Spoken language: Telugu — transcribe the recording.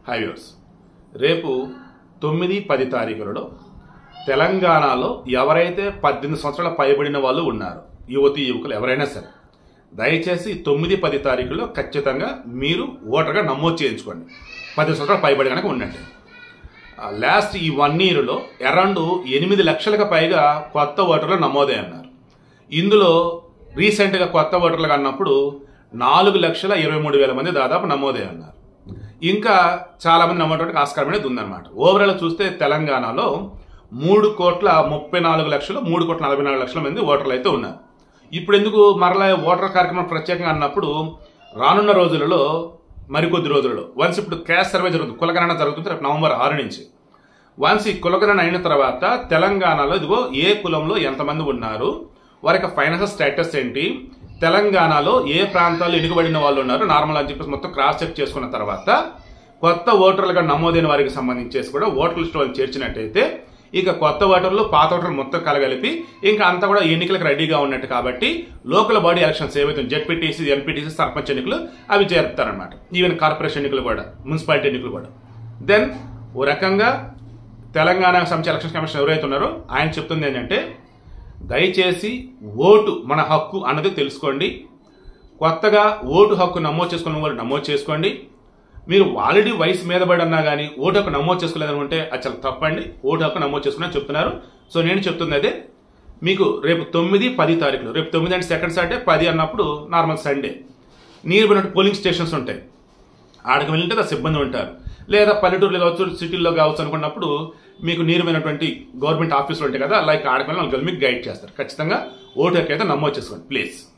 హైవేస్ రేపు తొమ్మిది పది తారీఖులలో తెలంగాణలో ఎవరైతే పద్దెనిమిది సంవత్సరాల పైబడిన వాళ్ళు ఉన్నారు యువతి యువకులు ఎవరైనా సరే దయచేసి తొమ్మిది పది తారీఖుల్లో ఖచ్చితంగా మీరు ఓటర్గా నమోదు చేయించుకోండి పది సంవత్సరాల పైబడి కనుక ఉన్నట్టు లాస్ట్ ఈ వన్ ఇయర్లో అరౌండ్ ఎనిమిది లక్షలకు పైగా కొత్త ఓటర్లు నమోదే అన్నారు ఇందులో రీసెంట్గా కొత్త ఓటర్లు అన్నప్పుడు నాలుగు లక్షల ఇరవై మూడు వేల మంది దాదాపు నమోదే అన్నారు ఇంకా చాలా మంది నమ్మడానికి ఆస్కారం అనేది ఉందన్నమాట ఓవరాల్ చూస్తే తెలంగాణలో మూడు కోట్ల ముప్పై నాలుగు లక్షలు మూడు కోట్ల నలభై నాలుగు లక్షల మంది ఓటర్లు అయితే ఉన్నారు ఇప్పుడు ఎందుకు మరలా ఓటర్ కార్యక్రమం ప్రత్యేకంగా అన్నప్పుడు రానున్న రోజులలో మరికొద్ది రోజులలో వన్స్ ఇప్పుడు క్యాష్ సర్వే జరుగుతుంది కులగణన జరుగుతుంది రేపు నవంబర్ ఆరు నుంచి వన్స్ ఈ కులగణన అయిన తర్వాత తెలంగాణలో ఇదిగో ఏ కులంలో ఎంతమంది ఉన్నారు వారి యొక్క ఫైనాన్షియల్ స్టేటస్ ఏంటి తెలంగాణలో ఏ ప్రాంతాల్లో ఎన్నికబడిన వాళ్ళు ఉన్నారు నార్మల్ అని చెప్పేసి మొత్తం క్రాస్ చెక్ చేసుకున్న తర్వాత కొత్త ఓటర్లుగా నమోదైన వారికి సంబంధించేసి కూడా ఓటర్ లిస్ట్ వాళ్ళు చేర్చినట్టయితే ఇక కొత్త ఓటర్లు పాత ఓటర్లు మొత్తం కలగలిపి ఇంకా అంతా కూడా ఎన్నికలకు రెడీగా ఉన్నట్టు కాబట్టి లోకల్ బాడీ ఎలక్షన్స్ ఏవైతే జెడ్పీటీసీ ఎంపీటీసీ సర్పంచ్ ఎన్నికలు అవి జరుపుతారనమాట ఈవెన్ కార్పొరేషన్ ఎన్నికలు కూడా మున్సిపాలిటీ ఎన్నికలు కూడా దెన్ ఓ రకంగా తెలంగాణ సంబంధించి ఎలక్షన్ కమిషన్ ఎవరైతే ఉన్నారో ఆయన చెప్తుంది ఏంటంటే దయచేసి ఓటు మన హక్కు అన్నది తెలుసుకోండి కొత్తగా ఓటు హక్కు నమోదు చేసుకున్న వారు నమోదు చేసుకోండి మీరు ఆల్రెడీ వయసు మీద పడి అన్నా కానీ ఓటు హక్కు నమోదు చేసుకోలేదనుకుంటే అది చాలా తప్పండి ఓటు హక్కు నమోదు చేసుకున్నా చెప్తున్నారు సో నేను చెప్తుంది అదే మీకు రేపు తొమ్మిది పది తారీఖులు రేపు తొమ్మిది అంటే సెకండ్ సాటర్డే పది అన్నప్పుడు normal Sunday near polling stations ఉంటాయి ఆడకి వెళ్ళింటే ఆ సిబ్బంది ఉంటారు లేదా పల్లెటూరులో కావచ్చు సిటీల్లో కావచ్చు అనుకున్నప్పుడు మీకు నీరుమైనటువంటి గవర్నమెంట్ ఆఫీసులు ఉంటాయి కదా లైక్ ఆడకి వెళ్ళి మీకు గైడ్ చేస్తారు ఖచ్చితంగా ఓటు హక్కు అయితే నమోదు చేసుకోండి ప్లీజ్